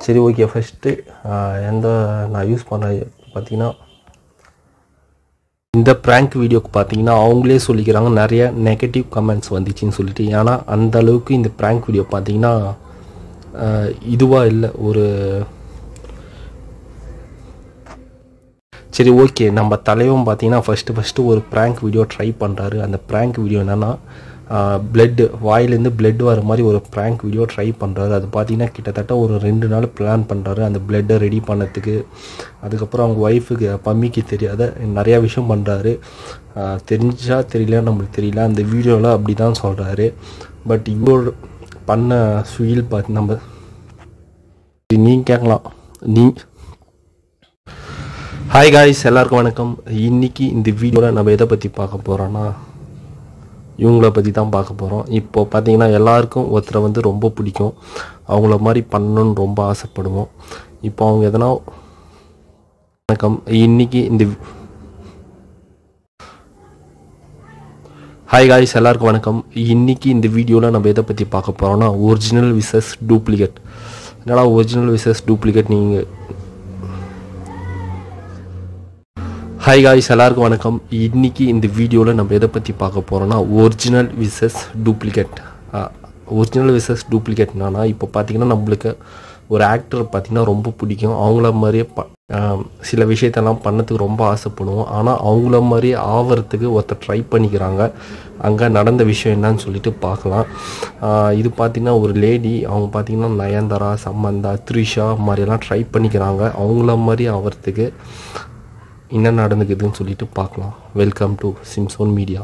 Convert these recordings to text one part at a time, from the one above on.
சரி okay first எந்த நான் யூஸ் பண்ண பார்த்தீங்கன்னா இந்த ப்ராங்க் வீடியோக்கு பார்த்தீங்கன்னா அவங்களே சொல்லிக்கிறாங்க நிறைய நெகட்டிவ் கமெண்ட்ஸ் வந்துச்சுன்னு சொல்லிட்டு ஏன்னா அந்த அளவுக்கு இந்த ப்ராங்க் வீடியோ பார்த்தீங்கன்னா இதுவாக இல்லை ஒரு சரி ஓகே நம்ம தலைவன் பார்த்தீங்கன்னா ஃபஸ்ட்டு ஃபஸ்ட்டு ஒரு ப்ராங்க் வீடியோ ட்ரை பண்ணுறாரு அந்த ப்ராங்க் வீடியோ என்னென்னா பிளட்டு வாயிலேருந்து பிளட் வர மாதிரி ஒரு ப்ராங்க் வீடியோ ட்ரை பண்ணுறாரு அது பார்த்தீங்கன்னா கிட்டத்தட்ட ஒரு ரெண்டு நாள் பிளான் பண்ணுறாரு அந்த பிளட்டை ரெடி பண்ணதுக்கு அதுக்கப்புறம் அவங்க ஒய்ஃபுக்கு பம்மிக்கு தெரியாத நிறையா விஷயம் பண்ணுறாரு தெரிஞ்சா தெரியல நம்மளுக்கு தெரியல அந்த வீடியோவில் அப்படி தான் சொல்கிறாரு பட் இவ்வளோ பண்ண ஃபீல் பார்த்து நம்ம நீங்கள் கேட்கலாம் நீ ஹாய் காய்ஸ் எல்லாருக்கும் வணக்கம் இன்னைக்கு இந்த வீடியோவில் நம்ம எதை பற்றி பார்க்க போகிறோன்னா இவங்கள பற்றி தான் பார்க்க போகிறோம் இப்போ பார்த்தீங்கன்னா எல்லாருக்கும் ஒருத்தரை வந்து ரொம்ப பிடிக்கும் அவங்கள மாதிரி பண்ணணும்னு ரொம்ப ஆசைப்படுவோம் இப்போ அவங்க எதனா வணக்கம் இன்னைக்கு இந்த ஹாய் காய்ஸ் எல்லாருக்கும் வணக்கம் இன்னைக்கு இந்த வீடியோவில் நம்ம எதை பற்றி பார்க்க போகிறோம்னா ஒரிஜினல் விசஸ் டூப்ளிகேட் என்னடா ஒரிஜினல் விசஸ் டூப்ளிகேட் நீங்கள் ஹாய் காய்ஸ் எல்லாருக்கும் வணக்கம் இன்னைக்கு இந்த வீடியோவில் நம்ம எதை பற்றி பார்க்க போகிறோம்னா original versus duplicate original versus டூப்ளிகேட்னா இப்போ பார்த்தீங்கன்னா நம்மளுக்கு ஒரு ஆக்டர் பார்த்திங்கன்னா ரொம்ப பிடிக்கும் அவங்கள மாதிரியே ப சில விஷயத்தெல்லாம் பண்ணதுக்கு ரொம்ப ஆசைப்படுவோம் ஆனால் அவங்கள மாதிரியே ஆவறதுக்கு ஒருத்தர் ட்ரை பண்ணிக்கிறாங்க அங்கே நடந்த விஷயம் என்னன்னு சொல்லிட்டு பார்க்கலாம் இது பார்த்திங்கன்னா ஒரு லேடி அவங்க பார்த்திங்கன்னா நயன்தாரா சம்மந்தா த்ரிஷா மாதிரியெல்லாம் ட்ரை பண்ணிக்கிறாங்க அவங்கள மாதிரி ஆவறதுக்கு என்ன நடந்துக்குதுன்னு சொல்லிட்டு பார்க்கலாம் welcome to Simson media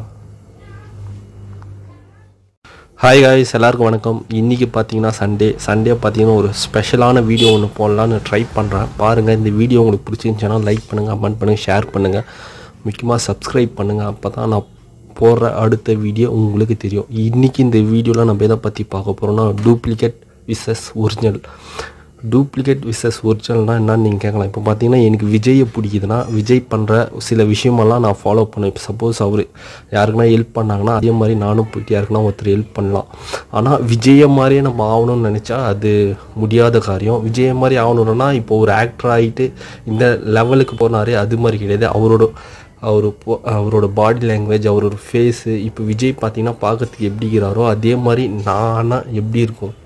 hi guys எல்லாருக்கும் வணக்கம் இன்றைக்கி பார்த்தீங்கன்னா சண்டே சண்டே பார்த்தீங்கன்னா ஒரு ஸ்பெஷலான வீடியோ ஒன்று போடலான்னு ட்ரை பண்ணுறேன் பாருங்கள் இந்த வீடியோ உங்களுக்கு பிடிச்சிருந்துச்சுன்னா லைக் பண்ணுங்கள் கமெண்ட் பண்ணுங்கள் ஷேர் பண்ணுங்கள் முக்கியமாக சப்ஸ்கிரைப் பண்ணுங்கள் அப்போ தான் நான் போடுற அடுத்த வீடியோ உங்களுக்கு தெரியும் இன்றைக்கி இந்த வீடியோவில் நம்ம எதை பற்றி பார்க்க போகிறோம்னா duplicate versus original duplicate versus ஒரிஜினல்னால் என்னன்னு நீங்கள் கேட்கலாம் இப்போ பார்த்தீங்கன்னா எனக்கு விஜயை பிடிக்குதுன்னா விஜய் பண்ணுற சில விஷயமெல்லாம் நான் ஃபாலோ பண்ணுவேன் இப்போ சப்போஸ் அவர் யாருக்குன்னா ஹெல்ப் பண்ணாங்கன்னா அதே மாதிரி நானும் போயிட்டு யாருக்குன்னா ஒருத்தர் ஹெல்ப் பண்ணலாம் ஆனால் விஜயை மாதிரியே நம்ம ஆகணும்னு நினச்சா அது முடியாத காரியம் விஜயை மாதிரி ஆகணுன்னா இப்போ ஒரு ஆக்டர் ஆகிட்டு இந்த லெவலுக்கு போனாரே அது மாதிரி கிடையாது அவரோட அவர் அவரோட பாடி லாங்குவேஜ் அவரோட ஃபேஸு இப்போ விஜய் பார்த்தீங்கன்னா பார்க்கறதுக்கு எப்படி இருக்கிறாரோ அதே மாதிரி நானா எப்படி இருக்கும்